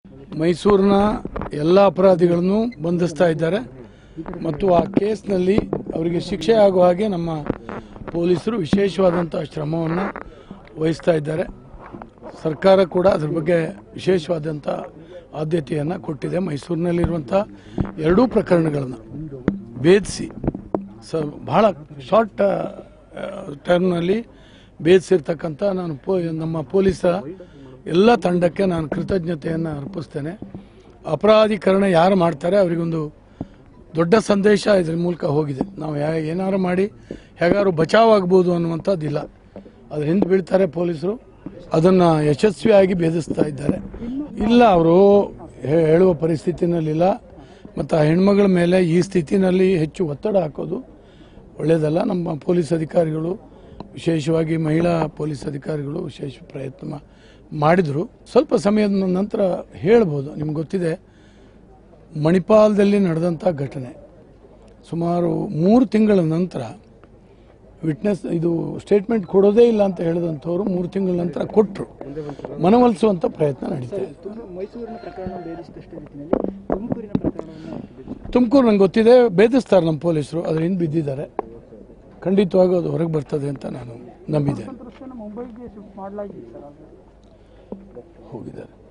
ಮೈಸೂರಿನ ಎಲ್ಲ ಅಪರಾಧಿಗಳನ್ನು ಬಂಧಿಸ್ತಾ ಇದ್ದಾರೆ ಮತ್ತು ಆ ಕೇಸ್ನಲ್ಲಿ ಅವರಿಗೆ ಶಿಕ್ಷೆ ಆಗುವ ಹಾಗೆ ನಮ್ಮ ಪೊಲೀಸರು ವಿಶೇಷವಾದಂಥ ಶ್ರಮವನ್ನು ವಹಿಸ್ತಾ ಇದ್ದಾರೆ ಸರ್ಕಾರ ಕೂಡ ಅದ್ರ ಬಗ್ಗೆ ವಿಶೇಷವಾದಂಥ ಆದ್ಯತೆಯನ್ನು ಕೊಟ್ಟಿದೆ ಮೈಸೂರಿನಲ್ಲಿರುವಂಥ ಎರಡೂ ಪ್ರಕರಣಗಳನ್ನು ಭೇದಿಸಿ ಸ ಬಹಳ ಶಾರ್ಟ್ ಟರ್ಮ್ನಲ್ಲಿ ಭೇದಿಸಿರ್ತಕ್ಕಂಥ ನಾನು ಪೋ ನಮ್ಮ ಪೊಲೀಸರ ಎಲ್ಲ ತಂಡಕ್ಕೆ ನಾನು ಕೃತಜ್ಞತೆಯನ್ನು ಅರ್ಪಿಸ್ತೇನೆ ಅಪರಾಧೀಕರಣ ಯಾರು ಮಾಡ್ತಾರೆ ಅವರಿಗೊಂದು ದೊಡ್ಡ ಸಂದೇಶ ಇದ್ರ ಮೂಲಕ ಹೋಗಿದೆ ನಾವು ಯಾ ಏನಾರು ಮಾಡಿ ಹೇಗಾದ್ರು ಬಚಾವ್ ಆಗ್ಬೋದು ಅನ್ನುವಂಥದ್ದಿಲ್ಲ ಅದ್ರ ಹಿಂದೆ ಬೀಳ್ತಾರೆ ಪೊಲೀಸರು ಅದನ್ನು ಯಶಸ್ವಿಯಾಗಿ ಭೇದಿಸ್ತಾ ಇದ್ದಾರೆ ಇಲ್ಲ ಅವರು ಹೇಳುವ ಪರಿಸ್ಥಿತಿನಲ್ಲಿಲ್ಲ ಮತ್ತು ಆ ಹೆಣ್ಮಗಳ ಮೇಲೆ ಈ ಸ್ಥಿತಿನಲ್ಲಿ ಹೆಚ್ಚು ಒತ್ತಡ ಹಾಕೋದು ಒಳ್ಳೆಯದಲ್ಲ ನಮ್ಮ ಪೊಲೀಸ್ ಅಧಿಕಾರಿಗಳು ವಿಶೇಷವಾಗಿ ಮಹಿಳಾ ಪೊಲೀಸ್ ಅಧಿಕಾರಿಗಳು ವಿಶೇಷ ಪ್ರಯತ್ನ ಮಾ- ಮಾಡಿದರು ಸ್ವಲ್ಪ ಸಮಯದ ನಂತರ ಹೇಳ್ಬೋದು ನಿಮ್ಗೆ ಗೊತ್ತಿದೆ ಮಣಿಪಾಲದಲ್ಲಿ ನಡೆದಂಥ ಘಟನೆ ಸುಮಾರು ಮೂರು ತಿಂಗಳ ನಂತರ ವಿಟ್ನೆಸ್ ಇದು ಸ್ಟೇಟ್ಮೆಂಟ್ ಕೊಡೋದೇ ಇಲ್ಲ ಅಂತ ಹೇಳಿದಂಥವ್ರು ಮೂರು ತಿಂಗಳ ನಂತರ ಕೊಟ್ಟರು ಮನವೊಲಿಸುವಂಥ ಪ್ರಯತ್ನ ನಡೀತಾ ಇದೆ ಮೈಸೂರಿನ ಪ್ರಕರಣ ಭೇದಿಸಿದಷ್ಟೇ ರೀತಿಯಲ್ಲಿ ತುಮಕೂರಿನ ಪ್ರಕರಣವನ್ನು ಭೇದಿಸಿದೆ. ತುಮಕೂರು ನಂಗೆ ಗೊತ್ತಿದೆ ಭೇದಿಸ್ತಾರೆ ನಮ್ಮ ಪೊಲೀಸರು ಅದ್ರ ಹಿಂದೆ ಬಿದ್ದಿದ್ದಾರೆ ಖಂಡಿತವಾಗೂ ಅದು ಹೊರಗೆ ಬರ್ತದೆ ಅಂತ ನಾನು ನಂಬಿದ್ದೇನೆ ಮುಂಬೈಗೆ ಶಿಫ್ಟ್ ಮಾಡಲಾಗಿದೆ ಸರ್ ಹೋಗಿದ್ದಾರೆ